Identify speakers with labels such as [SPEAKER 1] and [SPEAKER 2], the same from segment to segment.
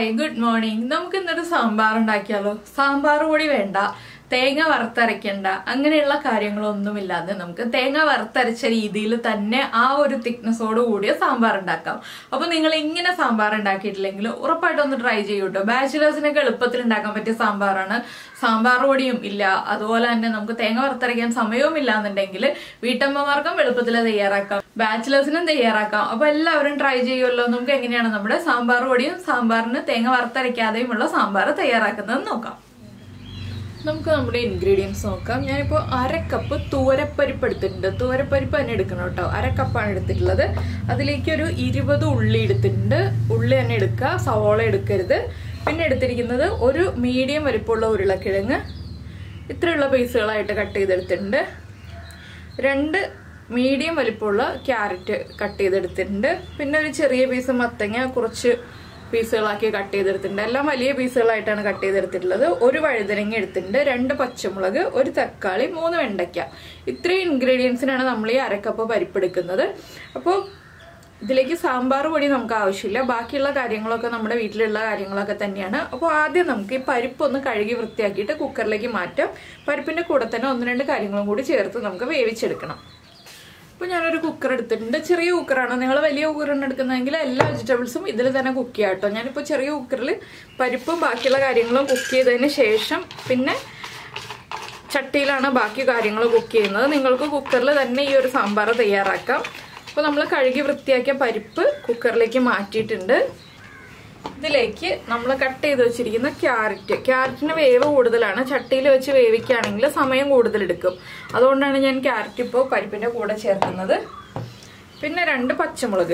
[SPEAKER 1] hi good morning നമുക്ക് ഇന്നൊരു സാമ്പാർ ഉണ്ടാക്കിയാലോ സാമ്പാർ പൊടി വേണ്ട തേങ്ങ വറുത്തരയ്ക്കണ്ട അങ്ങനെയുള്ള കാര്യങ്ങളൊന്നുമില്ലാതെ നമുക്ക് തേങ്ങ വറുത്തരച്ച രീതിയിൽ തന്നെ ആ ഒരു തിക്നെസ്സോട് കൂടിയ സാമ്പാർ ഉണ്ടാക്കാം അപ്പൊ നിങ്ങൾ ഇങ്ങനെ സാമ്പാർ ഉണ്ടാക്കിയിട്ടില്ലെങ്കിൽ ഉറപ്പായിട്ടും ഒന്ന് ട്രൈ ചെയ്യൂ കേട്ടോ ബാച്ചിലേഴ്സിനൊക്കെ എളുപ്പത്തിൽ ഉണ്ടാക്കാൻ പറ്റിയ സാമ്പാറാണ് സാമ്പാർ പൊടിയും ഇല്ല അതുപോലെ തന്നെ നമുക്ക് തേങ്ങ വറുത്തരയ്ക്കാൻ സമയവും ഇല്ല എന്നുണ്ടെങ്കിൽ വീട്ടമ്മമാർക്കും എളുപ്പത്തിൽ തയ്യാറാക്കാം ബാച്ചിലേഴ്സിനും തയ്യാറാക്കാം അപ്പൊ എല്ലാവരും ട്രൈ ചെയ്യുമല്ലോ നമുക്ക് എങ്ങനെയാണ് നമ്മുടെ സാമ്പാർ പൊടിയും സാമ്പാറിന് തേങ്ങ വറുത്തരയ്ക്കാതെയുമുള്ള സാമ്പാർ തയ്യാറാക്കുന്നത് നോക്കാം നമുക്ക് നമ്മുടെ ഇൻഗ്രീഡിയൻസ് നോക്കാം ഞാനിപ്പോൾ അര കപ്പ് തൂവരപ്പരിപ്പ് എടുത്തിട്ടുണ്ട് തൂവരപ്പരിപ്പ് തന്നെ എടുക്കണം കേട്ടോ അര കപ്പാണ് എടുത്തിട്ടുള്ളത് അതിലേക്ക് ഒരു ഇരുപത് ഉള്ളി എടുത്തിട്ടുണ്ട് ഉള്ളി തന്നെ എടുക്കുക സവോള എടുക്കരുത് പിന്നെ എടുത്തിരിക്കുന്നത് ഒരു മീഡിയം വലിപ്പമുള്ള ഉരുളക്കിഴങ്ങ് ഇത്രയുള്ള പീസുകളായിട്ട് കട്ട് ചെയ്തെടുത്തിട്ടുണ്ട് രണ്ട് മീഡിയം വലിപ്പമുള്ള ക്യാരറ്റ് കട്ട് ചെയ്തെടുത്തിട്ടുണ്ട് പിന്നെ ഒരു ചെറിയ പീസ് മത്തങ്ങ കുറച്ച് പീസുകളാക്കി കട്ട് ചെയ്തെടുത്തിട്ടുണ്ട് എല്ലാം വലിയ പീസുകളായിട്ടാണ് കട്ട് ചെയ്തെടുത്തിട്ടുള്ളത് ഒരു വഴുതനങ്ങ എടുത്തിട്ടുണ്ട് രണ്ട് പച്ചമുളക് ഒരു തക്കാളി മൂന്ന് വെണ്ടയ്ക്ക ഇത്രയും ഇൻഗ്രീഡിയൻസിനാണ് നമ്മൾ ഈ അരക്കപ്പ് പരിപ്പെടുക്കുന്നത് അപ്പോൾ ഇതിലേക്ക് സാമ്പാർ പൊടി നമുക്ക് ആവശ്യമില്ല ബാക്കിയുള്ള കാര്യങ്ങളൊക്കെ നമ്മുടെ വീട്ടിലുള്ള കാര്യങ്ങളൊക്കെ തന്നെയാണ് അപ്പോൾ ആദ്യം നമുക്ക് ഈ പരിപ്പ് ഒന്ന് കഴുകി വൃത്തിയാക്കിയിട്ട് കുക്കറിലേക്ക് മാറ്റാം പരിപ്പിന്റെ കൂടെ തന്നെ ഒന്ന് രണ്ട് കാര്യങ്ങളും കൂടി ചേർത്ത് നമുക്ക് വേവിച്ചെടുക്കണം അപ്പോൾ ഞാനൊരു കുക്കർ എടുത്തിട്ടുണ്ട് ചെറിയ കുക്കറാണ് നിങ്ങൾ വലിയ കുക്കറാണ് എടുക്കുന്നതെങ്കിൽ എല്ലാ വെജിറ്റബിൾസും ഇതിൽ തന്നെ കുക്ക് ചെയ്യാം കേട്ടോ ഞാനിപ്പോൾ ചെറിയ കുക്കറിൽ പരിപ്പും ബാക്കിയുള്ള കാര്യങ്ങളും കുക്ക് ചെയ്തതിന് ശേഷം പിന്നെ ചട്ടിയിലാണ് ബാക്കി കാര്യങ്ങൾ കുക്ക് ചെയ്യുന്നത് നിങ്ങൾക്ക് കുക്കറിൽ തന്നെ ഈ ഒരു സാമ്പാർ തയ്യാറാക്കാം അപ്പോൾ നമ്മൾ കഴുകി വൃത്തിയാക്കിയ പരിപ്പ് കുക്കറിലേക്ക് മാറ്റിയിട്ടുണ്ട് ഇതിലേക്ക് നമ്മൾ കട്ട് ചെയ്ത് വെച്ചിരിക്കുന്ന ക്യാരറ്റ് ക്യാരറ്റിന് വേവ് കൂടുതലാണ് ചട്ടിയിൽ വെച്ച് വേവിക്കുകയാണെങ്കിൽ സമയം കൂടുതൽ എടുക്കും അതുകൊണ്ടാണ് ഞാൻ ക്യാരറ്റ് ഇപ്പോൾ പരിപ്പിന്റെ കൂടെ ചേർക്കുന്നത് പിന്നെ രണ്ട് പച്ചമുളക്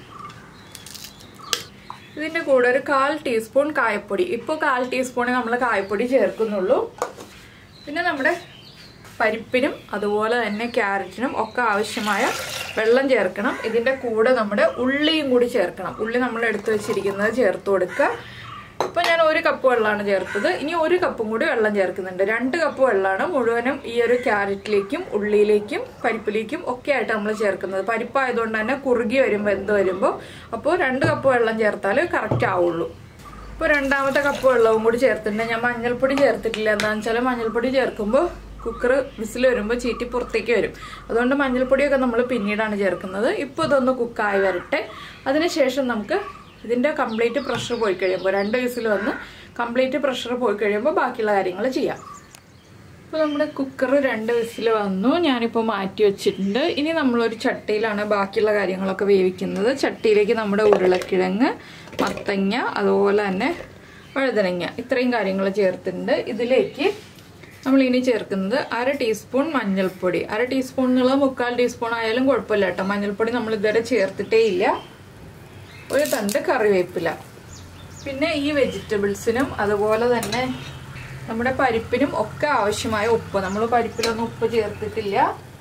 [SPEAKER 1] ഇതിന്റെ കൂടെ ഒരു കാൽ ടീസ്പൂൺ കായപ്പൊടി ഇപ്പോൾ കാൽ ടീസ്പൂണേ നമ്മൾ കായപ്പൊടി ചേർക്കുന്നുള്ളൂ പിന്നെ നമ്മുടെ പരിപ്പിനും അതുപോലെ തന്നെ ക്യാരറ്റിനും ഒക്കെ ആവശ്യമായ വെള്ളം ചേർക്കണം ഇതിന്റെ കൂടെ നമ്മുടെ ഉള്ളിയും കൂടി ചേർക്കണം ഉള്ളി നമ്മൾ എടുത്തു വെച്ചിരിക്കുന്നത് ചേർത്ത് കൊടുക്കുക ഇപ്പൊ ഞാൻ ഒരു കപ്പ് വെള്ളമാണ് ചേർത്തത് ഇനി ഒരു കപ്പും കൂടി വെള്ളം ചേർക്കുന്നുണ്ട് രണ്ട് കപ്പ് വെള്ളമാണ് മുഴുവനും ഈ ഒരു ക്യാരറ്റിലേക്കും ഉള്ളിയിലേക്കും പരിപ്പിലേക്കും ഒക്കെ ആയിട്ട് നമ്മൾ ചേർക്കുന്നത് പരിപ്പായതുകൊണ്ട് തന്നെ കുറുകി വരുമ്പോൾ എന്ത് വരുമ്പോൾ അപ്പോൾ രണ്ട് കപ്പ് വെള്ളം ചേർത്താൽ കറക്റ്റ് ആവുള്ളൂ ഇപ്പോൾ രണ്ടാമത്തെ കപ്പ് വെള്ളവും കൂടി ചേർത്തിട്ടുണ്ട് ഞാൻ മഞ്ഞൾപ്പൊടി ചേർത്തിട്ടില്ല എന്താണെന്ന് വെച്ചാൽ മഞ്ഞൾപ്പൊടി ചേർക്കുമ്പോൾ കുക്കർ വിസിൽ വരുമ്പോൾ ചീറ്റി പുറത്തേക്ക് വരും അതുകൊണ്ട് മഞ്ഞൾപ്പൊടിയൊക്കെ നമ്മൾ പിന്നീടാണ് ചേർക്കുന്നത് ഇപ്പോൾ ഇതൊന്ന് കുക്കായി വരട്ടെ അതിനുശേഷം നമുക്ക് ഇതിൻ്റെ കംപ്ലീറ്റ് പ്രഷർ പോയി കഴിയുമ്പോൾ രണ്ട് വിസിൽ വന്ന് കംപ്ലീറ്റ് പ്രഷർ പോയി കഴിയുമ്പോൾ ബാക്കിയുള്ള കാര്യങ്ങൾ ചെയ്യാം ഇപ്പോൾ നമ്മുടെ കുക്കർ രണ്ട് വിസിൽ വന്നു ഞാനിപ്പോൾ മാറ്റി വെച്ചിട്ടുണ്ട് ഇനി നമ്മളൊരു ചട്ടിയിലാണ് ബാക്കിയുള്ള കാര്യങ്ങളൊക്കെ വേവിക്കുന്നത് ചട്ടിയിലേക്ക് നമ്മുടെ ഉരുളക്കിഴങ്ങ് മത്തങ്ങ അതുപോലെ തന്നെ വഴുതനങ്ങ ഇത്രയും കാര്യങ്ങൾ ചേർത്തിട്ടുണ്ട് ഇതിലേക്ക് നമ്മൾ ഇനി ചേർക്കുന്നത് അര ടീസ്പൂൺ മഞ്ഞൾപ്പൊടി അര ടീസ്പൂൺ എന്നുള്ള മുക്കാൽ ടീസ്പൂൺ ആയാലും കുഴപ്പമില്ല കേട്ടോ മഞ്ഞൾപ്പൊടി നമ്മൾ ഇതുവരെ ചേർത്തിട്ടേ ഇല്ല ഒരു തണ്ട് കറിവേപ്പില പിന്നെ ഈ വെജിറ്റബിൾസിനും അതുപോലെ തന്നെ നമ്മുടെ പരിപ്പിനും ഒക്കെ ആവശ്യമായ ഉപ്പ് നമ്മൾ പരിപ്പിലൊന്നും ഉപ്പ് ചേർത്തിട്ടില്ല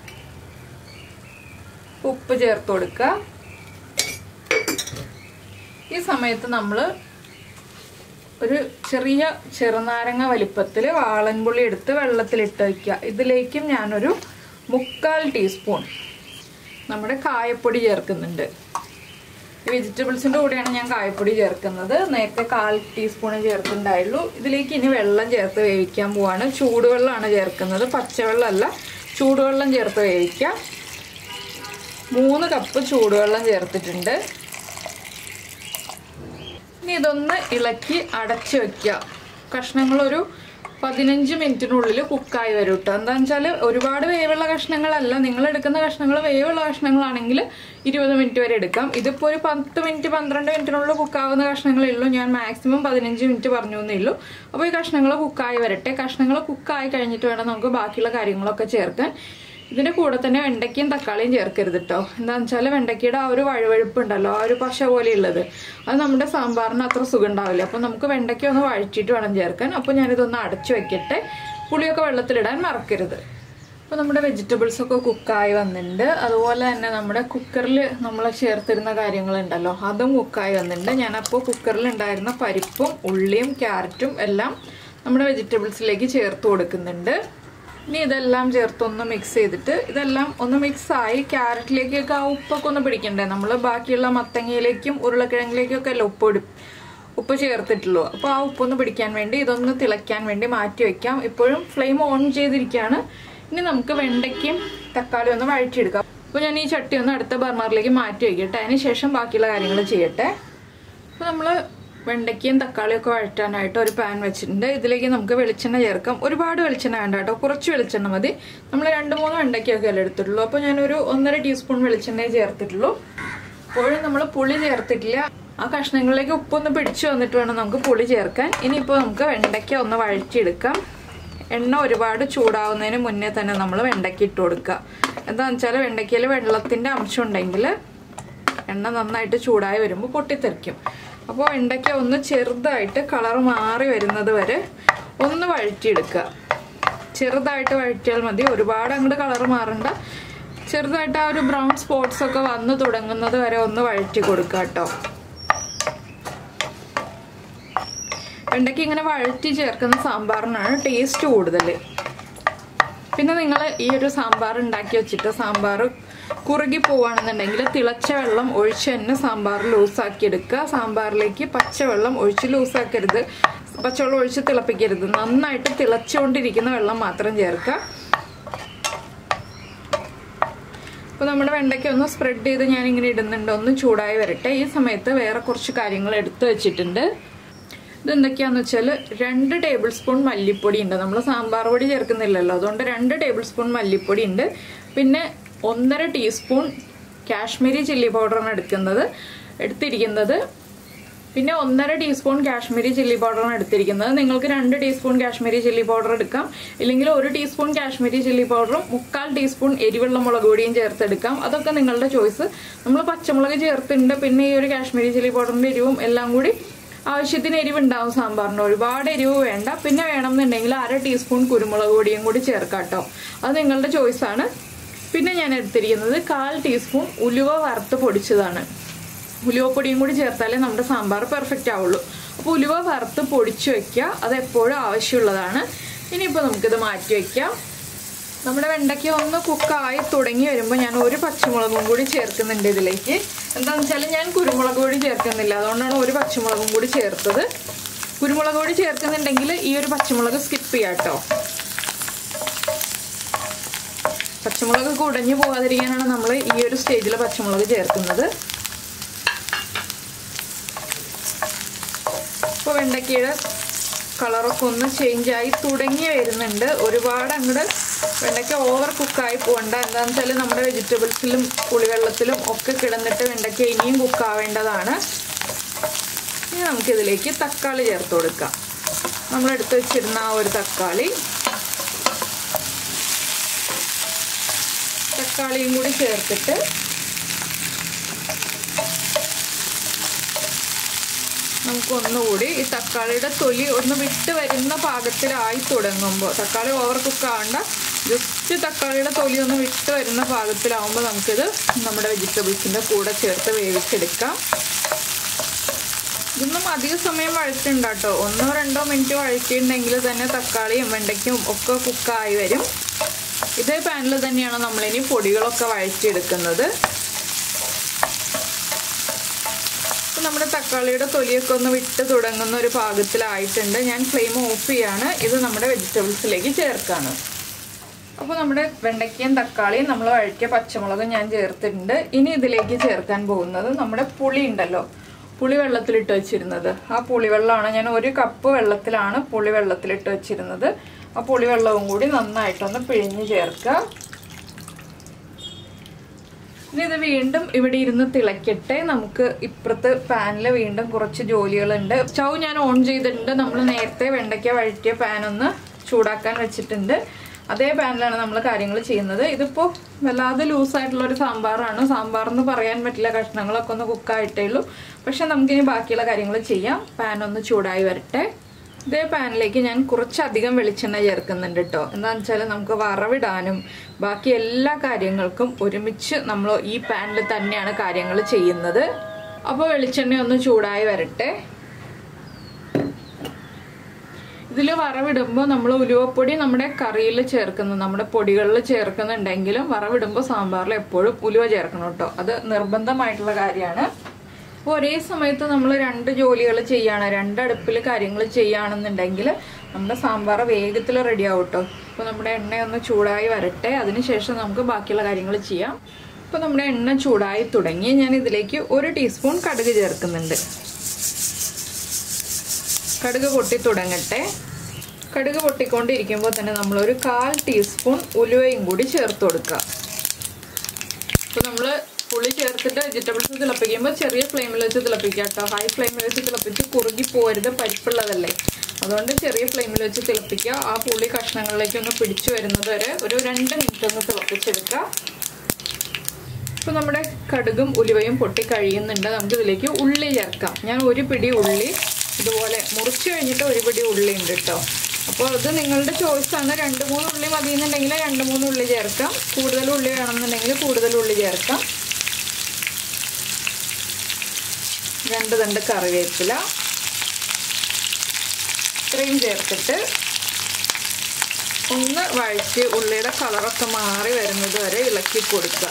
[SPEAKER 1] ഉപ്പ് ചേർത്ത് കൊടുക്കുക ഈ സമയത്ത് നമ്മൾ ഒരു ചെറിയ ചെറുനാരങ്ങ വലിപ്പത്തിൽ വാളൻപുള്ളി എടുത്ത് വെള്ളത്തിലിട്ട് വയ്ക്കുക ഇതിലേക്കും ഞാനൊരു മുക്കാൽ ടീസ്പൂൺ നമ്മുടെ കായപ്പൊടി ചേർക്കുന്നുണ്ട് വെജിറ്റബിൾസിൻ്റെ കൂടെയാണ് ഞാൻ കായപ്പൊടി ചേർക്കുന്നത് നേരത്തെ കാൽ ടീസ്പൂൺ ചേർക്കുന്നുണ്ടായുള്ളൂ ഇതിലേക്ക് ഇനി വെള്ളം ചേർത്ത് വേവിക്കാൻ പോവാണ് ചൂടുവെള്ളമാണ് ചേർക്കുന്നത് പച്ചവെള്ളമല്ല ചൂടുവെള്ളം ചേർത്ത് വേവിക്കാം മൂന്ന് കപ്പ് ചൂടുവെള്ളം ചേർത്തിട്ടുണ്ട് ഇനി ഇതൊന്ന് ഇളക്കി അടച്ചു വെക്കുക കഷ്ണങ്ങളൊരു പതിനഞ്ച് മിനിറ്റിനുള്ളിൽ കുക്കായി വരും കേട്ടോ എന്താണെന്ന് വെച്ചാൽ ഒരുപാട് വേവുള്ള കഷ്ണങ്ങളല്ല നിങ്ങൾ എടുക്കുന്ന കഷ്ണങ്ങൾ വേവുള്ള കഷ്ണങ്ങളാണെങ്കിൽ ഇരുപത് മിനിറ്റ് വരെ എടുക്കാം ഇതിപ്പോൾ ഒരു പത്ത് മിനിറ്റ് പന്ത്രണ്ട് മിനിറ്റിനുള്ളിൽ കുക്കാവുന്ന കഷ്ണങ്ങളേ ഉള്ളൂ ഞാൻ മാക്സിമം പതിനഞ്ച് മിനിറ്റ് പറഞ്ഞു എന്നേ ഉള്ളൂ അപ്പോൾ ഈ കഷ്ണങ്ങൾ കുക്കായി വരട്ടെ കഷ്ണങ്ങൾ കുക്കായി കഴിഞ്ഞിട്ട് വേണം നമുക്ക് ബാക്കിയുള്ള കാര്യങ്ങളൊക്കെ ചേർക്കാൻ ഇതിന്റെ കൂടെ തന്നെ വെണ്ടയ്ക്കയും തക്കാളിയും ചേർക്കരുത് കേട്ടോ എന്താണെന്ന് വെച്ചാൽ വെണ്ടയ്ക്കയുടെ ആ ഒരു വഴുവഴുപ്പ് ഉണ്ടല്ലോ ആ ഒരു പശ പോലെയുള്ളത് അത് നമ്മുടെ സാമ്പാറിന് അത്ര സുഖം ഉണ്ടാവില്ല അപ്പോൾ നമുക്ക് വെണ്ടയ്ക്ക ഒന്ന് വഴറ്റിയിട്ട് വേണം ചേർക്കാൻ അപ്പോൾ ഞാനിതൊന്ന് അടച്ചു വെക്കട്ടെ പുളിയൊക്കെ വെള്ളത്തിലിടാൻ മറക്കരുത് അപ്പോൾ നമ്മുടെ വെജിറ്റബിൾസ് ഒക്കെ കുക്കായി വന്നിട്ടുണ്ട് അതുപോലെ തന്നെ നമ്മുടെ കുക്കറിൽ നമ്മൾ ചേർത്തിരുന്ന കാര്യങ്ങളുണ്ടല്ലോ അതും കുക്കായി വന്നിട്ടുണ്ട് ഞാനപ്പോൾ കുക്കറിൽ ഉണ്ടായിരുന്ന പരിപ്പും ഉള്ളിയും ക്യാരറ്റും എല്ലാം നമ്മുടെ വെജിറ്റബിൾസിലേക്ക് ചേർത്ത് കൊടുക്കുന്നുണ്ട് ഇനി ഇതെല്ലാം ചേർത്തൊന്ന് മിക്സ് ചെയ്തിട്ട് ഇതെല്ലാം ഒന്ന് മിക്സ് ആയി ക്യാരറ്റിലേക്കൊക്കെ ആ ഉപ്പൊക്കെ ഒന്ന് പിടിക്കണ്ടേ നമ്മൾ ബാക്കിയുള്ള മത്തങ്ങയിലേക്കും ഉരുളക്കിഴങ്ങിലേക്കും ഒക്കെ അല്ല ഉപ്പ് ഇടും ഉപ്പ് ചേർത്തിട്ടുള്ളൂ അപ്പോൾ ആ ഉപ്പൊന്ന് പിടിക്കാൻ വേണ്ടി ഇതൊന്ന് തിളയ്ക്കാൻ വേണ്ടി മാറ്റി വെക്കാം ഇപ്പോഴും ഫ്ലെയിം ഓൺ ചെയ്തിരിക്കുകയാണ് ഇനി നമുക്ക് വെണ്ടയ്ക്കും തക്കാളി ഒന്ന് വഴറ്റിയെടുക്കാം അപ്പോൾ ഞാൻ ഈ ചട്ടി ഒന്ന് അടുത്ത ബർണറിലേക്ക് മാറ്റി വയ്ക്കട്ടെ അതിന് ശേഷം ബാക്കിയുള്ള കാര്യങ്ങൾ ചെയ്യട്ടെ അപ്പോൾ നമ്മൾ വെണ്ടയ്ക്കയും തക്കാളിയും ഒക്കെ വഴറ്റാനായിട്ട് ഒരു പാൻ വെച്ചിട്ടുണ്ട് ഇതിലേക്ക് നമുക്ക് വെളിച്ചെണ്ണ ചേർക്കാം ഒരുപാട് വെളിച്ചെണ്ണ വേണ്ട കേട്ടോ കുറച്ച് വെളിച്ചെണ്ണ മതി നമ്മൾ രണ്ട് മൂന്ന് വെണ്ടയ്ക്കൊക്കെ അല്ലേ എടുത്തിട്ടുള്ളൂ അപ്പോൾ ഞാനൊരു ഒന്നര ടീസ്പൂൺ വെളിച്ചെണ്ണയെ ചേർത്തിട്ടുള്ളൂ ഇപ്പോഴും നമ്മൾ പുളി ചേർത്തിട്ടില്ല ആ കഷ്ണങ്ങളിലേക്ക് ഉപ്പൊന്ന് പിടിച്ചു വന്നിട്ട് വേണം നമുക്ക് പുളി ചേർക്കാൻ ഇനിയിപ്പോൾ നമുക്ക് വെണ്ടയ്ക്ക ഒന്ന് വഴറ്റിയെടുക്കാം എണ്ണ ഒരുപാട് ചൂടാവുന്നതിന് മുന്നേ തന്നെ നമ്മൾ വെണ്ടയ്ക്ക ഇട്ട് കൊടുക്കുക എന്താണെന്ന് വെച്ചാൽ വെണ്ടയ്ക്കയിൽ വെള്ളത്തിൻ്റെ അംശം ഉണ്ടെങ്കിൽ എണ്ണ നന്നായിട്ട് ചൂടായി വരുമ്പോൾ പൊട്ടിത്തെറിക്കും അപ്പോൾ വെണ്ടയ്ക്ക ഒന്ന് ചെറുതായിട്ട് കളർ മാറി വരുന്നത് വരെ ഒന്ന് വഴറ്റിയെടുക്കുക ചെറുതായിട്ട് വഴറ്റിയാൽ മതി ഒരുപാട് അങ്ങോട്ട് കളർ മാറണ്ട ചെറുതായിട്ട് ആ ഒരു ബ്രൗൺ സ്പോട്ട്സ് ഒക്കെ വന്ന് തുടങ്ങുന്നത് വരെ ഒന്ന് വഴറ്റി കൊടുക്കുക കേട്ടോ വെണ്ടയ്ക്ക ഇങ്ങനെ വഴറ്റി ചേർക്കുന്ന സാമ്പാറിനാണ് ടേസ്റ്റ് കൂടുതൽ പിന്നെ നിങ്ങൾ ഈ ഒരു സാമ്പാർ ഉണ്ടാക്കി വെച്ചിട്ട് സാമ്പാർ കുറുകി പോവുകയാണെന്നുണ്ടെങ്കിൽ തിളച്ച വെള്ളം ഒഴിച്ച് തന്നെ സാമ്പാർ ലൂസാക്കി എടുക്കുക സാമ്പാറിലേക്ക് പച്ചവെള്ളം ഒഴിച്ച് ലൂസാക്കരുത് പച്ചവെള്ളം ഒഴിച്ച് തിളപ്പിക്കരുത് നന്നായിട്ട് തിളച്ചുകൊണ്ടിരിക്കുന്ന വെള്ളം മാത്രം ചേർക്കുക അപ്പോൾ നമ്മുടെ വെണ്ടയ്ക്ക ഒന്ന് സ്പ്രെഡ് ചെയ്ത് ഞാൻ ഇങ്ങനെ ഇടുന്നുണ്ട് ഒന്ന് ചൂടായി വരട്ടെ ഈ സമയത്ത് വേറെ കുറച്ച് കാര്യങ്ങൾ എടുത്തു വെച്ചിട്ടുണ്ട് ഇതെന്തൊക്കെയാന്ന് വെച്ചാൽ രണ്ട് ടേബിൾ സ്പൂൺ മല്ലിപ്പൊടി ഉണ്ട് നമ്മൾ സാമ്പാർ പൊടി ചേർക്കുന്നില്ലല്ലോ അതുകൊണ്ട് രണ്ട് ടേബിൾ സ്പൂൺ മല്ലിപ്പൊടി ഉണ്ട് പിന്നെ ഒന്നര ടീസ്പൂൺ കാശ്മീരി ചില്ലി പൗഡറാണ് എടുക്കുന്നത് എടുത്തിരിക്കുന്നത് പിന്നെ ഒന്നര ടീസ്പൂൺ കാശ്മീരി ചില്ലി പൗഡറാണ് എടുത്തിരിക്കുന്നത് നിങ്ങൾക്ക് രണ്ട് ടീസ്പൂൺ കാശ്മീരി ചില്ലി പൗഡർ എടുക്കാം ഇല്ലെങ്കിൽ ഒരു ടീസ്പൂൺ കാശ്മീരി ചില്ലി പൗഡറും മുക്കാൽ ടീസ്പൂൺ എരിവുള്ള മുളക് പൊടിയും ചേർത്തെടുക്കാം അതൊക്കെ നിങ്ങളുടെ ചോയ്സ് നമ്മൾ പച്ചമുളക് ചേർത്തിട്ടുണ്ട് പിന്നെ ഈ ഒരു കാശ്മീരി ചില്ലി പൗഡറിന്റെ എരിവും എല്ലാം കൂടി ആവശ്യത്തിന് എരിവ് ഉണ്ടാവും സാമ്പാറിന് ഒരുപാട് എരിവ് വേണ്ട പിന്നെ വേണമെന്നുണ്ടെങ്കിൽ അര ടീസ്പൂൺ കുരുമുളക് പൊടിയും കൂടി ചേർക്കാം കേട്ടോ അത് നിങ്ങളുടെ ചോയ്സ് ആണ് പിന്നെ ഞാൻ എടുത്തിരിക്കുന്നത് കാൽ ടീസ്പൂൺ ഉലുവ വറുത്ത് പൊടിച്ചതാണ് ഉലുവപ്പൊടിയും കൂടി ചേർത്താലേ നമ്മുടെ സാമ്പാർ പെർഫെക്റ്റ് ആവുള്ളൂ അപ്പോൾ ഉലുവ വറുത്ത് പൊടിച്ചു വെക്കുക അത് എപ്പോഴും ആവശ്യമുള്ളതാണ് ഇനിയിപ്പോൾ നമുക്കിത് മാറ്റി വയ്ക്കാം നമ്മുടെ വെണ്ടയ്ക്ക ഒന്ന് കുക്കായി തുടങ്ങി വരുമ്പോൾ ഞാൻ ഒരു പച്ചമുളകും കൂടി ചേർക്കുന്നുണ്ട് ഇതിലേക്ക് എന്താണെന്ന് വെച്ചാൽ ഞാൻ കുരുമുളക് പൊടി ചേർക്കുന്നില്ല അതുകൊണ്ടാണ് ഒരു പച്ചമുളകും കൂടി ചേർത്തത് കുരുമുളക് പൊടി ചേർക്കുന്നുണ്ടെങ്കിൽ ഈ ഒരു പച്ചമുളക് സ്കിപ്പ് ചെയ്യാം കേട്ടോ പച്ചമുളക് കുടഞ്ഞു പോകാതിരിക്കാനാണ് നമ്മൾ ഈ ഒരു സ്റ്റേജിൽ പച്ചമുളക് ചേർക്കുന്നത് ഇപ്പോൾ വെണ്ടയ്ക്കയുടെ കളറൊക്കെ ഒന്ന് ചേഞ്ചായി തുടങ്ങി വരുന്നുണ്ട് ഒരുപാട് അങ്ങോട്ട് വെണ്ടയ്ക്ക ഓവർ കുക്കായി പോകണ്ട എന്താണെന്ന് വെച്ചാൽ നമ്മുടെ വെജിറ്റബിൾസിലും പുളിവെള്ളത്തിലും ഒക്കെ കിടന്നിട്ട് വെണ്ടയ്ക്ക ഇനിയും കുക്കാവേണ്ടതാണ് ഇനി നമുക്കിതിലേക്ക് തക്കാളി ചേർത്ത് കൊടുക്കാം നമ്മളെടുത്ത് വെച്ചിരുന്ന ആ ഒരു തക്കാളി തക്കാളിയും കൂടി ചേർത്തിട്ട് നമുക്ക് ഒന്നുകൂടി ഈ തക്കാളിയുടെ തൊലി ഒന്ന് വിട്ട് വരുന്ന പാകത്തിലായി തുടങ്ങുമ്പോൾ തക്കാളി ഓവർ കുക്ക് ആവണ്ട ജസ്റ്റ് തക്കാളിയുടെ തൊലി ഒന്ന് വിട്ട് വരുന്ന പാകത്തിലാവുമ്പോൾ നമുക്കിത് നമ്മുടെ വെജിറ്റബിൾസിൻ്റെ കൂടെ ചേർത്ത് വേവിച്ചെടുക്കാം ഇതൊന്നും അധിക സമയം വഴറ്റുണ്ട് കേട്ടോ ഒന്നോ രണ്ടോ മിനിറ്റ് വഴറ്റിയിട്ടുണ്ടെങ്കിൽ തന്നെ തക്കാളിയും വെണ്ടയ്ക്കും ഒക്കെ കുക്കായി വരും ഇതേ പാനിൽ തന്നെയാണ് നമ്മളിനി പൊടികളൊക്കെ വഴറ്റിയെടുക്കുന്നത് നമ്മുടെ തക്കാളിയുടെ തൊലിയൊക്കെ ഒന്ന് വിട്ട് തുടങ്ങുന്ന ഒരു പാകത്തിലായിട്ടുണ്ട് ഞാൻ ഫ്ലെയിം ഓഫ് ചെയ്യാണ് ഇത് നമ്മുടെ വെജിറ്റബിൾസിലേക്ക് ചേർക്കാണ് അപ്പോൾ നമ്മുടെ വെണ്ടയ്ക്കയും തക്കാളിയും നമ്മൾ വഴറ്റിയ പച്ചമുളകും ഞാൻ ചേർത്തിട്ടുണ്ട് ഇനി ഇതിലേക്ക് ചേർക്കാൻ പോകുന്നത് നമ്മുടെ പുളി ഉണ്ടല്ലോ പുളി വെള്ളത്തിലിട്ട് വെച്ചിരുന്നത് ആ പുളിവെള്ളമാണ് ഞാൻ ഒരു കപ്പ് വെള്ളത്തിലാണ് പുളി വെള്ളത്തിലിട്ട് വെച്ചിരുന്നത് ആ പുളിവെള്ളവും കൂടി നന്നായിട്ടൊന്ന് പിഴിഞ്ഞ് ചേർക്കുക ഇനി ഇത് വീണ്ടും ഇവിടെ ഇരുന്ന് തിളയ്ക്കട്ടെ നമുക്ക് ഇപ്പുറത്ത് പാനിൽ വീണ്ടും കുറച്ച് ജോലികളുണ്ട് സ്റ്റൗ ഞാൻ ഓൺ ചെയ്തിട്ടുണ്ട് നമ്മൾ നേരത്തെ വെണ്ടയ്ക്ക വഴറ്റിയ പാൻ ഒന്ന് ചൂടാക്കാൻ വെച്ചിട്ടുണ്ട് അതേ പാനിലാണ് നമ്മൾ കാര്യങ്ങൾ ചെയ്യുന്നത് ഇതിപ്പോൾ വല്ലാതെ ലൂസായിട്ടുള്ള ഒരു സാമ്പാറാണ് സാമ്പാർ എന്ന് പറയാൻ പറ്റില്ല കഷ്ണങ്ങളൊക്കെ ഒന്ന് കുക്കായിട്ടേ ഉള്ളൂ പക്ഷെ നമുക്കിനി ബാക്കിയുള്ള കാര്യങ്ങൾ ചെയ്യാം പാൻ ഒന്ന് ചൂടായി വരട്ടെ ഇതേ പാനിലേക്ക് ഞാൻ കുറച്ചധികം വെളിച്ചെണ്ണ ചേർക്കുന്നുണ്ട് കേട്ടോ എന്താണെന്ന് വെച്ചാൽ നമുക്ക് വറവിടാനും ബാക്കി എല്ലാ കാര്യങ്ങൾക്കും ഒരുമിച്ച് നമ്മൾ ഈ പാനിൽ തന്നെയാണ് കാര്യങ്ങൾ ചെയ്യുന്നത് അപ്പോൾ വെളിച്ചെണ്ണ ഒന്ന് ചൂടായി വരട്ടെ ഇതിൽ വറവിടുമ്പോൾ നമ്മൾ ഉലുവപ്പൊടി നമ്മുടെ കറിയിൽ ചേർക്കുന്നു നമ്മുടെ പൊടികളിൽ ചേർക്കുന്നുണ്ടെങ്കിലും വറവിടുമ്പോൾ സാമ്പാറിൽ എപ്പോഴും ഉലുവ ചേർക്കണം കേട്ടോ അത് നിർബന്ധമായിട്ടുള്ള കാര്യമാണ് അപ്പോൾ ഒരേ സമയത്ത് നമ്മൾ രണ്ട് ജോലികൾ ചെയ്യാണ് രണ്ടടുപ്പിൽ കാര്യങ്ങൾ ചെയ്യുകയാണെന്നുണ്ടെങ്കിൽ നമ്മുടെ സാമ്പാർ വേഗത്തിൽ റെഡി ആവും കേട്ടോ അപ്പോൾ നമ്മുടെ എണ്ണ ഒന്ന് ചൂടായി വരട്ടെ അതിനുശേഷം നമുക്ക് ബാക്കിയുള്ള കാര്യങ്ങൾ ചെയ്യാം ഇപ്പോൾ നമ്മുടെ എണ്ണ ചൂടായി തുടങ്ങി ഞാൻ ഇതിലേക്ക് ഒരു ടീസ്പൂൺ കടുക് ചേർക്കുന്നുണ്ട് കടുക് പൊട്ടി തുടങ്ങട്ടെ കടുക് പൊട്ടിക്കൊണ്ടിരിക്കുമ്പോൾ തന്നെ നമ്മളൊരു കാൽ ടീസ്പൂൺ ഉലുവയും കൂടി ചേർത്ത് കൊടുക്കുക അപ്പോൾ നമ്മൾ പുളി ചേർത്തിട്ട് വെജിറ്റബിൾസ് തിളപ്പിക്കുമ്പോൾ ചെറിയ ഫ്ലെയിമിൽ വെച്ച് തിളപ്പിക്കുക കേട്ടോ ഹൈ ഫ്ലെയിമിൽ വെച്ച് തിളപ്പിച്ച് കുറുകി പോരുത് പരിപ്പുള്ളതല്ലേ അതുകൊണ്ട് ചെറിയ ഫ്ലെയിമിൽ വെച്ച് തിളപ്പിക്കുക ആ പുളി കഷ്ണങ്ങളിലേക്ക് ഒന്ന് പിടിച്ചു വരുന്നത് വരെ ഒരു രണ്ട് മിനിറ്റ് ഒന്ന് തിളപ്പിച്ചെടുക്കുക ഇപ്പോൾ നമ്മുടെ കടുകും ഉലുവയും പൊട്ടി കഴിയുന്നുണ്ട് നമുക്ക് ഇതിലേക്ക് ഉള്ളി ചേർക്കാം ഞാൻ ഒരു പിടി ഉള്ളി ഇതുപോലെ മുറിച്ച് കഴിഞ്ഞിട്ട് ഒരു പിടി ഉള്ളി ഉണ്ട് കേട്ടോ അപ്പോൾ അത് നിങ്ങളുടെ ചോയ്സാണ് രണ്ട് മൂന്ന് ഉള്ളി മതിയെന്നുണ്ടെങ്കിൽ രണ്ട് മൂന്ന് ഉള്ളി ചേർക്കാം കൂടുതൽ ഉള്ളി വേണമെന്നുണ്ടെങ്കിൽ കൂടുതൽ ഉള്ളി ചേർക്കാം രണ്ട് തണ്ട് കറിവേപ്പില ഇത്രയും ചേർത്തിട്ട് ഒന്ന് വഴച്ച് ഉള്ളിയുടെ കളറൊക്കെ മാറി വരുന്നത് വരെ ഇളക്കി കൊടുക്കുക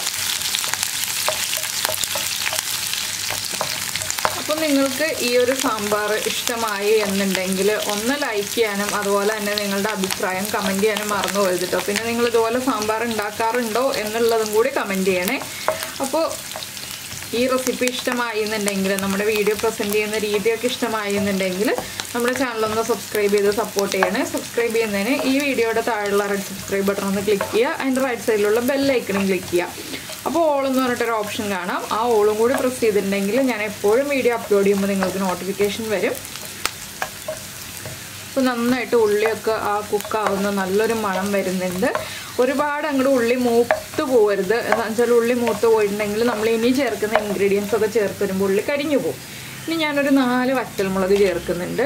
[SPEAKER 1] അപ്പോൾ നിങ്ങൾക്ക് ഈ ഒരു സാമ്പാർ ഇഷ്ടമായി എന്നുണ്ടെങ്കിൽ ഒന്ന് ലൈക്ക് ചെയ്യാനും അതുപോലെ തന്നെ നിങ്ങളുടെ അഭിപ്രായം കമൻറ്റ് ചെയ്യാനും മറന്നു പോയത് കേട്ടോ പിന്നെ നിങ്ങൾ ഇതുപോലെ സാമ്പാർ ഉണ്ടാക്കാറുണ്ടോ എന്നുള്ളതും കൂടി കമൻറ്റ് ചെയ്യണേ അപ്പോൾ ഈ റെസിപ്പി ഇഷ്ടമായി എന്നുണ്ടെങ്കിൽ നമ്മുടെ വീഡിയോ പ്രസൻറ്റ് ചെയ്യുന്ന രീതിയൊക്കെ ഇഷ്ടമായി എന്നുണ്ടെങ്കിൽ നമ്മുടെ ചാനലൊന്ന് സബ്സ്ക്രൈബ് ചെയ്ത് സപ്പോർട്ട് ചെയ്യണേ സബ്സ്ക്രൈബ് ചെയ്യുന്നതിന് ഈ വീഡിയോയുടെ താഴെയുള്ള റെഡ് സബ്സ്ക്രൈബ് ബട്ടൺ ഒന്ന് ക്ലിക്ക് ചെയ്യുക അതിൻ്റെ റൈറ്റ് സൈഡിലുള്ള ബെല്ലൈക്കണും ക്ലിക്ക് ചെയ്യുക അപ്പോൾ ഓൾ എന്ന് പറഞ്ഞിട്ടൊരു ഓപ്ഷൻ കാണാം ആ ഓളും കൂടി പ്രസ് ചെയ്തിട്ടുണ്ടെങ്കിൽ ഞാൻ എപ്പോഴും വീഡിയോ അപ്ലോഡ് ചെയ്യുമ്പോൾ നിങ്ങൾക്ക് നോട്ടിഫിക്കേഷൻ വരും അപ്പോൾ നന്നായിട്ട് ഉള്ളിയൊക്കെ ആ കുക്കാവുന്ന നല്ലൊരു മണം വരുന്നുണ്ട് ഒരുപാട് അങ്ങോട്ട് ഉള്ളി മൂത്ത് പോകരുത് എന്താ വെച്ചാൽ ഉള്ളി മൂത്ത് പോയിട്ടുണ്ടെങ്കിൽ നമ്മൾ ഇനി ചേർക്കുന്ന ഇൻഗ്രീഡിയൻസ് ഒക്കെ ചേർത്ത് വരുമ്പോൾ ഉള്ളി കരിഞ്ഞു പോകും ഇനി ഞാനൊരു നാല് വറ്റൽമുളക് ചേർക്കുന്നുണ്ട്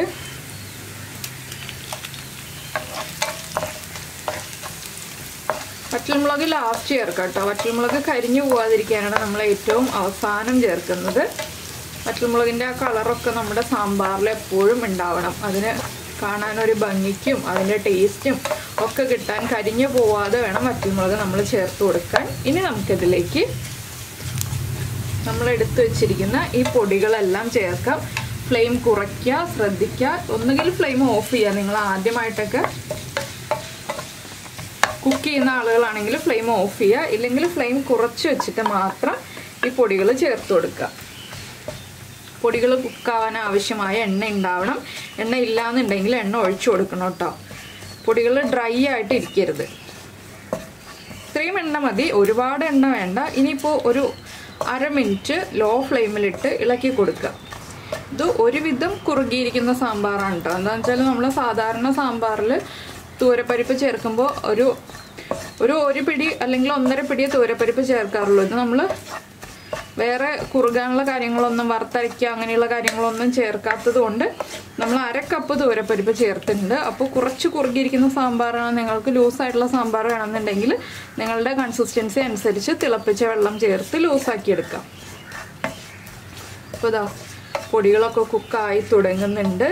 [SPEAKER 1] വറ്റൽമുളക് ലാസ്റ്റ് ചേർക്കാം കേട്ടോ വറ്റൽമുളക് കരിഞ്ഞു പോകാതിരിക്കാനാണ് നമ്മൾ ഏറ്റവും അവസാനം ചേർക്കുന്നത് വറ്റൽമുളകിൻ്റെ ആ കളറൊക്കെ നമ്മുടെ സാമ്പാറിൽ എപ്പോഴും ഉണ്ടാവണം അതിന് കാണാനൊരു ഭംഗിക്കും അതിൻ്റെ ടേസ്റ്റും ഒക്കെ കിട്ടാൻ കരിഞ്ഞു പോവാതെ വേണം വറ്റൽമുളക് നമ്മൾ ചേർത്ത് കൊടുക്കാൻ ഇനി നമുക്കിതിലേക്ക് നമ്മൾ എടുത്തു വെച്ചിരിക്കുന്ന ഈ പൊടികളെല്ലാം ചേർക്കാം ഫ്ലെയിം കുറയ്ക്കുക ശ്രദ്ധിക്കുക ഒന്നുകിൽ ഫ്ലെയിം ഓഫ് ചെയ്യുക നിങ്ങൾ ആദ്യമായിട്ടൊക്കെ കുക്ക് ചെയ്യുന്ന ആളുകളാണെങ്കിൽ ഫ്ലെയിം ഓഫ് ചെയ്യുക ഇല്ലെങ്കിൽ ഫ്ലെയിം കുറച്ച് വെച്ചിട്ട് മാത്രം ഈ പൊടികൾ ചേർത്ത് കൊടുക്കുക പൊടികൾ കുക്കാവാൻ ആവശ്യമായ എണ്ണ ഉണ്ടാവണം എണ്ണ ഇല്ലാന്നുണ്ടെങ്കിൽ എണ്ണ ഒഴിച്ചു കൊടുക്കണം കേട്ടോ പൊടികൾ ഡ്രൈ ആയിട്ട് ഇരിക്കരുത് ഇത്രയും എണ്ണ മതി ഒരുപാട് എണ്ണ വേണ്ട ഇനിയിപ്പോൾ ഒരു അര മിനിറ്റ് ലോ ഫ്ലെയിമിലിട്ട് ഇളക്കി കൊടുക്കുക ഇത് ഒരുവിധം കുറുകിയിരിക്കുന്ന സാമ്പാറാണ് കേട്ടോ എന്താണെന്ന് വെച്ചാൽ നമ്മൾ സാധാരണ സാമ്പാറിൽ തൂരപ്പരിപ്പ് ചേർക്കുമ്പോൾ ഒരു ഒരു ഒരു പിടി അല്ലെങ്കിൽ ഒന്നര പിടിയെ തൂരപ്പരിപ്പ് ചേർക്കാറുള്ളൂ ഇത് നമ്മൾ വേറെ കുറുകാനുള്ള കാര്യങ്ങളൊന്നും വറുത്തരയ്ക്കുക അങ്ങനെയുള്ള കാര്യങ്ങളൊന്നും ചേർക്കാത്തത് കൊണ്ട് നമ്മൾ അര കപ്പ് തൂരപ്പരിപ്പ് ചേർത്തിട്ടുണ്ട് അപ്പോൾ കുറച്ച് കുറുകിയിരിക്കുന്ന സാമ്പാറാണ് നിങ്ങൾക്ക് ലൂസായിട്ടുള്ള സാമ്പാർ വേണമെന്നുണ്ടെങ്കിൽ നിങ്ങളുടെ കൺസിസ്റ്റൻസി അനുസരിച്ച് തിളപ്പിച്ച വെള്ളം ചേർത്ത് ലൂസാക്കി എടുക്കാം അപ്പോൾ ഇതാ പൊടികളൊക്കെ കുക്കായി തുടങ്ങുന്നുണ്ട്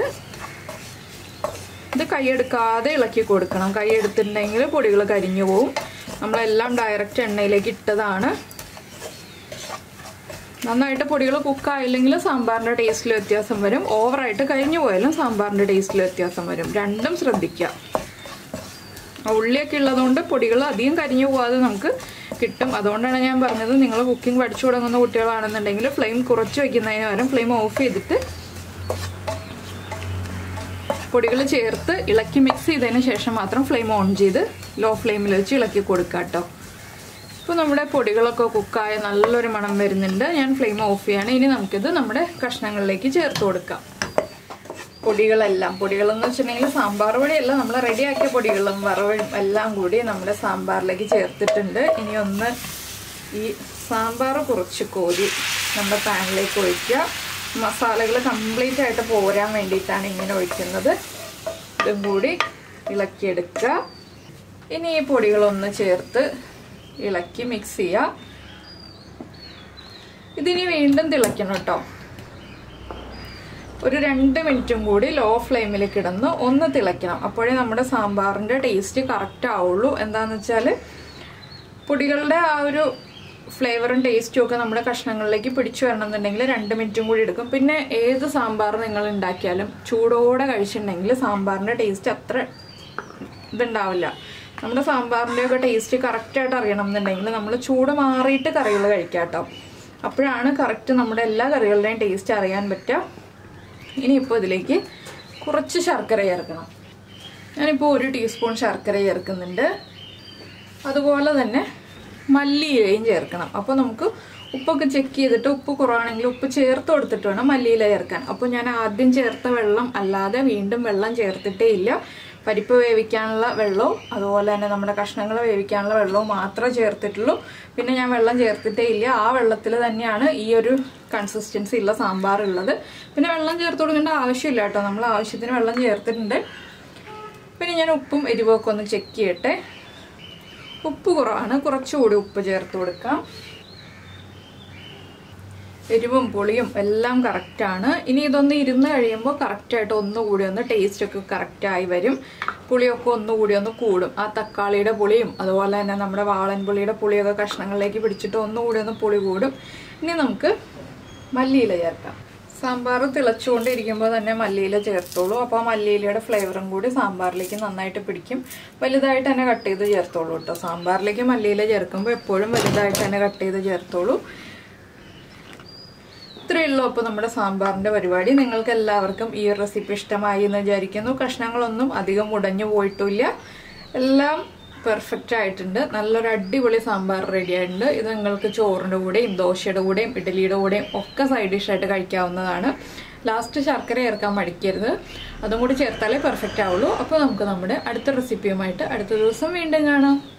[SPEAKER 1] ഇത് കൈയെടുക്കാതെ ഇളക്കി കൊടുക്കണം കൈ എടുത്തിട്ടുണ്ടെങ്കിൽ പൊടികൾ കരിഞ്ഞു പോവും നമ്മളെല്ലാം ഡയറക്റ്റ് എണ്ണയിലേക്ക് ഇട്ടതാണ് നന്നായിട്ട് പൊടികൾ കുക്കായില്ലെങ്കിൽ സാമ്പാറിൻ്റെ ടേസ്റ്റിൽ വ്യത്യാസം വരും ഓവറായിട്ട് കരിഞ്ഞു പോയാലും സാമ്പാറിൻ്റെ ടേസ്റ്റിൽ വ്യത്യാസം വരും രണ്ടും ശ്രദ്ധിക്കുക ഉള്ളിയൊക്കെ ഉള്ളതുകൊണ്ട് പൊടികൾ അധികം കരിഞ്ഞു പോകാതെ നമുക്ക് കിട്ടും അതുകൊണ്ടാണ് ഞാൻ പറഞ്ഞത് നിങ്ങൾ കുക്കിംഗ് പഠിച്ചു തുടങ്ങുന്ന കുട്ടികളാണെന്നുണ്ടെങ്കിൽ ഫ്ലെയിം കുറച്ച് വയ്ക്കുന്നതിന് പകരം ഫ്ലെയിം ഓഫ് ചെയ്തിട്ട് പൊടികൾ ചേർത്ത് ഇളക്കി മിക്സ് ചെയ്തതിന് ശേഷം മാത്രം ഫ്ലെയിം ഓൺ ചെയ്ത് ലോ ഫ്ലെയിമിൽ വെച്ച് ഇളക്കി കൊടുക്കുക കേട്ടോ ഇപ്പോൾ നമ്മുടെ പൊടികളൊക്കെ കുക്കായ നല്ലൊരു മണം വരുന്നുണ്ട് ഞാൻ ഫ്ലെയിം ഓഫ് ചെയ്യാണ് ഇനി നമുക്കിത് നമ്മുടെ കഷ്ണങ്ങളിലേക്ക് ചേർത്ത് കൊടുക്കാം പൊടികളെല്ലാം പൊടികളെന്ന് വെച്ചിട്ടുണ്ടെങ്കിൽ സാമ്പാർ പൊടിയല്ല നമ്മൾ റെഡിയാക്കിയ പൊടികളും വറവും എല്ലാം കൂടി നമ്മുടെ സാമ്പാറിലേക്ക് ചേർത്തിട്ടുണ്ട് ഇനി ഒന്ന് ഈ സാമ്പാർ കുറച്ച് കോരി നമ്മുടെ പാനിലേക്ക് ഒഴിക്കുക മസാലകൾ കംപ്ലീറ്റ് ആയിട്ട് പോരാൻ വേണ്ടിയിട്ടാണ് ഇങ്ങനെ ഒഴിക്കുന്നത് ഇതും കൂടി ഇളക്കിയെടുക്കുക ഇനി ഈ പൊടികളൊന്ന് ചേർത്ത് ഇളക്കി മിക്സ് ചെയ്യുക ഇതിനി വീണ്ടും തിളയ്ക്കണം കേട്ടോ ഒരു രണ്ട് മിനിറ്റും കൂടി ലോ ഫ്ലെയിമിൽ കിടന്ന് ഒന്ന് തിളയ്ക്കണം അപ്പോഴേ നമ്മുടെ സാമ്പാറിൻ്റെ ടേസ്റ്റ് കറക്റ്റ് ആവുള്ളൂ എന്താണെന്ന് വെച്ചാൽ പൊടികളുടെ ആ ഒരു ഫ്ലേവറും ടേസ്റ്റും ഒക്കെ നമ്മുടെ കഷ്ണങ്ങളിലേക്ക് പിടിച്ചു വരണം എന്നുണ്ടെങ്കിൽ രണ്ട് മിനിറ്റും കൂടി എടുക്കും പിന്നെ ഏത് സാമ്പാർ നിങ്ങൾ ഉണ്ടാക്കിയാലും ചൂടോടെ കഴിച്ചിട്ടുണ്ടെങ്കിൽ സാമ്പാറിൻ്റെ ടേസ്റ്റ് അത്ര ഇതുണ്ടാവില്ല നമ്മുടെ സാമ്പാറിൻ്റെ ഒക്കെ ടേസ്റ്റ് കറക്റ്റായിട്ട് അറിയണം എന്നുണ്ടെങ്കിൽ നമ്മൾ ചൂട് മാറിയിട്ട് കറികൾ കഴിക്കാം കേട്ടോ അപ്പോഴാണ് കറക്റ്റ് നമ്മുടെ എല്ലാ കറികളുടെയും ടേസ്റ്റ് അറിയാൻ പറ്റുക ഇനിയിപ്പോൾ ഇതിലേക്ക് കുറച്ച് ശർക്കര ചേർക്കണം ഞാനിപ്പോൾ ഒരു ടീസ്പൂൺ ശർക്കര ചേർക്കുന്നുണ്ട് അതുപോലെ തന്നെ മല്ലിയിലയും ചേർക്കണം അപ്പോൾ നമുക്ക് ഉപ്പൊക്കെ ചെക്ക് ചെയ്തിട്ട് ഉപ്പ് കുറവാണെങ്കിൽ ഉപ്പ് ചേർത്ത് കൊടുത്തിട്ട് വേണം മല്ലിയില ചേർക്കാൻ അപ്പോൾ ഞാൻ ആദ്യം ചേർത്ത വെള്ളം അല്ലാതെ വീണ്ടും വെള്ളം ചേർത്തിട്ടേ ഇല്ല പരിപ്പ് വേവിക്കാനുള്ള വെള്ളവും അതുപോലെ തന്നെ നമ്മുടെ കഷ്ണങ്ങൾ വേവിക്കാനുള്ള വെള്ളവും മാത്രമേ ചേർത്തിട്ടുള്ളൂ പിന്നെ ഞാൻ വെള്ളം ചേർത്തിട്ടേ ഇല്ല ആ വെള്ളത്തിൽ തന്നെയാണ് ഈ ഒരു കൺസിസ്റ്റൻസി ഉള്ള സാമ്പാർ ഉള്ളത് പിന്നെ വെള്ളം ചേർത്ത് കൊടുക്കേണ്ട ആവശ്യമില്ല കേട്ടോ നമ്മൾ ആവശ്യത്തിന് വെള്ളം ചേർത്തിട്ടുണ്ട് പിന്നെ ഞാൻ ഉപ്പും എരിവും ഒക്കെ ഒന്ന് ചെക്ക് ചെയ്യട്ടെ ഉപ്പ് കുറവാണ് കുറച്ചുകൂടി ഉപ്പ് ചേർത്ത് കൊടുക്കാം എരിവും പുളിയും എല്ലാം കറക്റ്റാണ് ഇനി ഇതൊന്ന് ഇരുന്ന് കഴിയുമ്പോൾ കറക്റ്റായിട്ട് ഒന്നുകൂടി ഒന്ന് ടേസ്റ്റ് ഒക്കെ കറക്റ്റായി വരും പുളിയൊക്കെ ഒന്നുകൂടി ഒന്ന് കൂടും ആ തക്കാളിയുടെ പുളിയും അതുപോലെ തന്നെ നമ്മുടെ വാളൻ പുളിയുടെ പുളിയൊക്കെ കഷ്ണങ്ങളിലേക്ക് പിടിച്ചിട്ട് ഒന്നുകൂടി ഒന്ന് പുളി കൂടും ഇനി നമുക്ക് മല്ലിയില ചേർക്കാം സാമ്പാർ തിളച്ചുകൊണ്ടിരിക്കുമ്പോൾ തന്നെ മല്ലിയില ചേർത്തോളൂ അപ്പോൾ ആ മല്ലിയിലയുടെ ഫ്ലേവറും കൂടി സാമ്പാറിലേക്ക് നന്നായിട്ട് പിടിക്കും വലുതായിട്ട് തന്നെ കട്ട് ചെയ്ത് ചേർത്തോളൂ കേട്ടോ സാമ്പാറിലേക്ക് മല്ലിയില ചേർക്കുമ്പോൾ എപ്പോഴും വലുതായിട്ട് തന്നെ കട്ട് ചെയ്ത് ചേർത്തോളൂ ഇത്രയേ ഉള്ളൂ അപ്പോൾ നമ്മുടെ സാമ്പാറിൻ്റെ പരിപാടി നിങ്ങൾക്ക് എല്ലാവർക്കും ഈ റെസിപ്പി ഇഷ്ടമായി എന്ന് വിചാരിക്കുന്നു കഷ്ണങ്ങളൊന്നും അധികം ഉടഞ്ഞു പോയിട്ടില്ല എല്ലാം പെർഫെക്റ്റ് ആയിട്ടുണ്ട് നല്ലൊരു അടിപൊളി സാമ്പാർ റെഡി ആയിട്ടുണ്ട് ഇത് നിങ്ങൾക്ക് ചോറിൻ്റെ കൂടെയും ദോശയുടെ കൂടെയും ഇഡ്ഡലിയുടെ കൂടെയും ഒക്കെ സൈഡ് ഡിഷായിട്ട് കഴിക്കാവുന്നതാണ് ലാസ്റ്റ് ശർക്കര ചേർക്കാൻ മടിക്കരുത് അതും കൂടി ചേർത്താലേ പെർഫെക്റ്റ് ആവുള്ളൂ അപ്പോൾ നമുക്ക് നമ്മുടെ അടുത്ത റെസിപ്പിയുമായിട്ട് അടുത്ത ദിവസം വീണ്ടും കാണാം